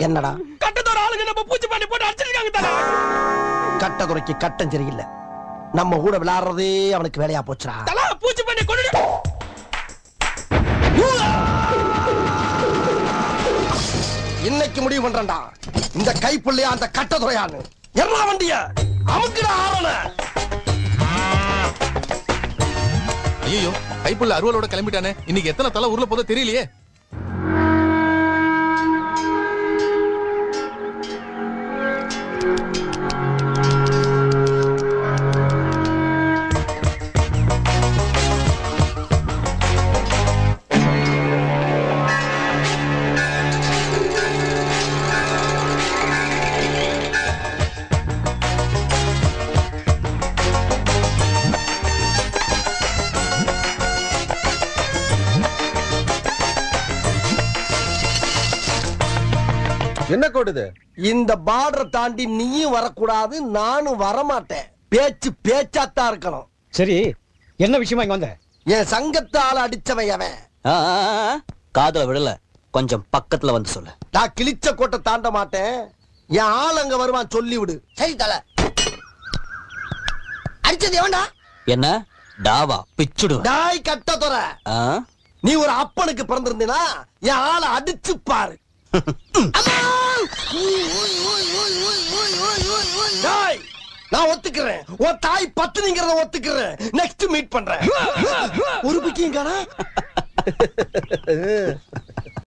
என்னடா கட்டத்தோட ஆளுங்க நம்ம பூச்சி பண்ணி போட்டு அடிச்சிருக்காங்க தல கட்டதுரைக்கு கட்டம் சரியில்லை நம்ம கூட விளையாடுறதே அவனுக்கு வேலையா போச்சுடா தல பூச்சி பண்ணி கொண்டு இன்னைக்கு முடிவு பண்றேன்டா இந்த கைப்புள்ளையா அந்த கட்டதுரையான்னு எல்லா வண்டிய அமுக்குடா ஆவன ஐயோ கைப்புள்ள அருவலோட கிளம்பிட்டானே இன்னைக்கு எத்தனை தலை ஊர்ல போதோ தெரியலையே என்ன கோடுது இந்த பார்டரை தாண்டி நீயும் வரக்கூடாது நானும் வரமாட்டேன் பேச்சு பேச்சாத்தான் இருக்கணும் சரி என்ன விஷயமா இங்க வந்த என் சங்கத்தால அடிச்சவன் அவன் ஆ, ஆ, ஆ, காதுல விடல கொஞ்சம் பக்கத்துல வந்து சொல்லு நான் கிழிச்ச கோட்டை தாண்ட மாட்டேன் என் ஆள் அங்க வருவான் சொல்லி விடு சரி தல அடிச்சது எவன்டா என்ன டாவா பிச்சுடு டாய் கட்டதுரை நீ ஒரு அப்பனுக்கு பிறந்திருந்தீனா என் ஆளை அடிச்சு பாரு டாய் நான் ஒத்துக்கிறேன் உன் தாய் பத்துனிங்கிறத ஒத்துக்கிறேன் நெக்ஸ்ட் மீட் பண்றேன் ஒரு பிக்கியும் காணா